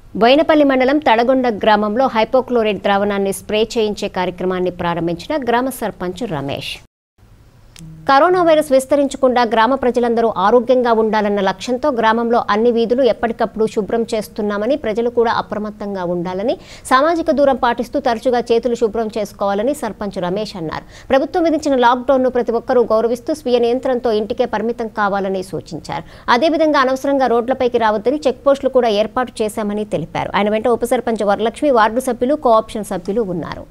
బోయినపల్లి మండలం తడగొండ గ్రామంలో హైపోక్లోరైడ్ ద్రావణాన్ని స్ప్రే చేయించే కార్యక్రమాన్ని ప్రారంభించిన గ్రామ సర్పంచ్ రమేష్ కరోనా వైరస్ విస్తరించకుండా గ్రామ ప్రజలందరూ ఆరోగ్యంగా ఉండాలన్న లక్ష్యంతో గ్రామంలో అన్ని వీధులు ఎప్పటికప్పుడు శుభ్రం చేస్తున్నామని ప్రజలు కూడా అప్రమత్తంగా ఉండాలని సామాజిక దూరం పాటిస్తూ తరచుగా చేతులు శుభ్రం చేసుకోవాలని సర్పంచ్ రమేష్ అన్నారు ప్రభుత్వం విధించిన లాక్డౌన్ను ప్రతి ఒక్కరూ గౌరవిస్తూ స్వీయ నియంత్రణతో ఇంటికే పరిమితం కావాలని సూచించారు అదేవిధంగా అనవసరంగా రోడ్లపైకి రావద్దని చెక్ పోస్టులు కూడా ఏర్పాటు చేశామని తెలిపారు ఆయన వెంట ఉప సర్పంచ్ వరలక్ష్మి వార్డు సభ్యులు కోఆప్షన్ సభ్యులు ఉన్నారు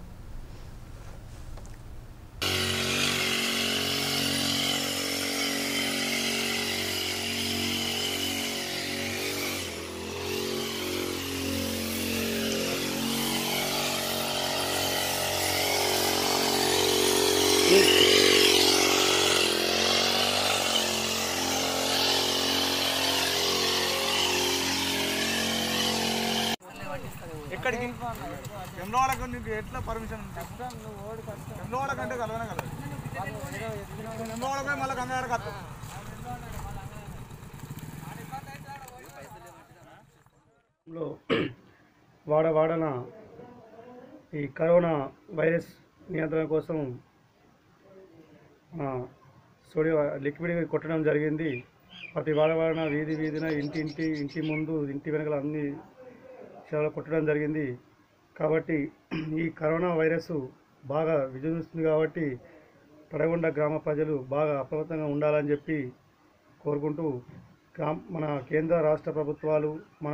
ఎక్కడికి వెమ్లవాడకు నీకు ఎట్లా పర్మిషన్ వెమ్లవాడ కంటే కలవనే కలదు వెమ్లవాడకు మళ్ళీ గంగాడకు వస్తాం లో వాడ వాడన ఈ కరోనా వైరస్ నియంత్రణ కోసం మన సోడియా లిక్విడ్ కొట్టడం జరిగింది ప్రతి వాడ వాడన వీధి వీధిన ఇంటి ఇంటి ఇంటి ముందు ఇంటి వెనకాల అన్ని విషయాలు కొట్టడం జరిగింది కాబట్టి ఈ కరోనా వైరస్ బాగా విజృంభిస్తుంది కాబట్టి తడగొండ గ్రామ ప్రజలు బాగా అప్రమత్తంగా ఉండాలని చెప్పి కోరుకుంటూ గ్రామ మన కేంద్ర రాష్ట్ర ప్రభుత్వాలు మన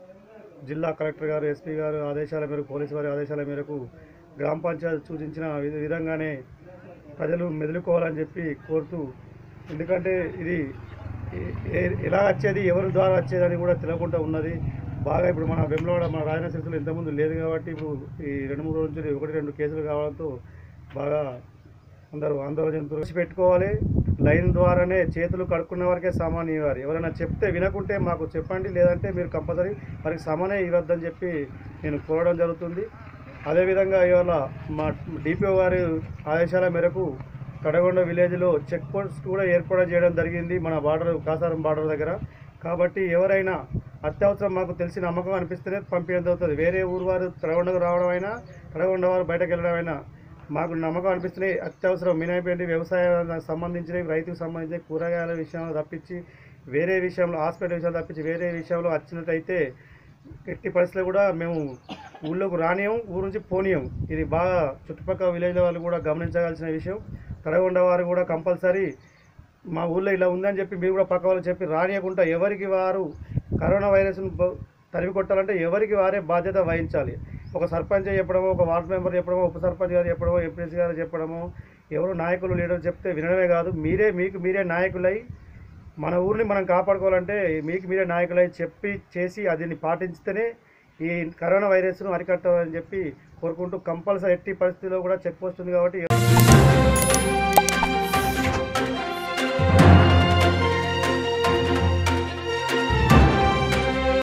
జిల్లా కలెక్టర్ గారు ఎస్పీ గారు ఆదేశాల మేరకు పోలీసు వారి ఆదేశాల మేరకు గ్రామ పంచాయతీ సూచించిన విధ- విధంగానే ప్రజలు మెదులుకోవాలని చెప్పి కోరుతూ ఎందుకంటే ఇది ఏ- ఏ- ఎలా వచ్చేది ఎవరి ద్వారా వచ్చేదని కూడా తెలియకుండా ఉన్నది బాగా ఇప్పుడు మన వెమ్లవాడ మన రాయన సిరిసిలో ఇంతకుముందు లేదు కాబట్టి ఇప్పుడు ఈ రెండు మూడు రోజుల నుంచి ఒకటి రెండు కేసులు కావడంతో బాగా అందరూ ఆందోళన చెందుతూ పెట్టుకోవాలి లైన్ ద్వారానే చేతులు కడుక్కున్న వరకే సామాన్ ఇవ్వాలి ఎవరైనా చెప్తే వినకుంటే మాకు చెప్పండి లేదంటే మీరు కంపల్సరీ వారికి సామానే ఇవ్వద్దని చెప్పి నేను కోరడం జరుగుతుంది అదేవిధంగా ఇవాళ మా డిపిఓ గారి ఆదేశాల మేరకు కడగొండ విలేజ్లో చెక్ పోస్ట్ కూడా ఏర్పాటు చేయడం జరిగింది మన బార్డర్ కాసారం బార్డర్ దగ్గర కాబట్టి ఎవరైనా అత్యవసరం మాకు తెలిసిన నమ్మకం అనిపిస్తేనే పంపించడం జరుగుతుంది వేరే ఊరు వారు కడగొండకు రావడం అయినా కడగొండ వారు బయటకు వెళ్ళడం అయినా మాకు నమ్మకం అనిపిస్తున్నాయి అత్యవసరం మినైపోయింది వ్యవసాయానికి సంబంధించినవి రైతుకు సంబంధించిన కూరగాయల విషయంలో తప్పించి వేరే విషయంలో హాస్పిటల్ విషయంలో తప్పించి వేరే విషయంలో వచ్చినట్టయితే ఎట్టి పరిస్థితుల్లో కూడా మేము ఊళ్ళోకి రానియం ఊరు నుంచి పోనీయం ఇది బాగా చుట్టుపక్కల విలేజ్ల వాళ్ళు కూడా గమనించవలసిన విషయం కడగొండ వారు కూడా కంపల్సరీ మా ఊళ్ళో ఇలా ఉందని చెప్పి మీరు కూడా పక్క వాళ్ళకి చెప్పి రానియకుండా ఎవరికి వారు కరోనా వైరస్ను బ- తరిమి కొట్టాలంటే ఎవరికి వారే బాధ్యత వహించాలి ఒక సర్పంచ్ చెప్పడమో ఒక వార్డు మెంబర్ చెప్పడమో ఉప సర్పంచ్ గారు చెప్పడమో ఎంపీసీ గారు చెప్పడమో ఎవరు నాయకులు లీడర్ చెప్తే వినడమే కాదు మీరే మీకు మీరే నాయకులై మన ఊరిని మనం కాపాడుకోవాలంటే మీకు మీరే నాయకులై చెప్పి చేసి అదిని పాటించితేనే ఈ కరోనా వైరస్ను అరికట్టాలని చెప్పి కోరుకుంటూ కంపల్సరీ ఎట్టి పరిస్థితుల్లో కూడా చెక్ పోస్ట్ ఉంది కాబట్టి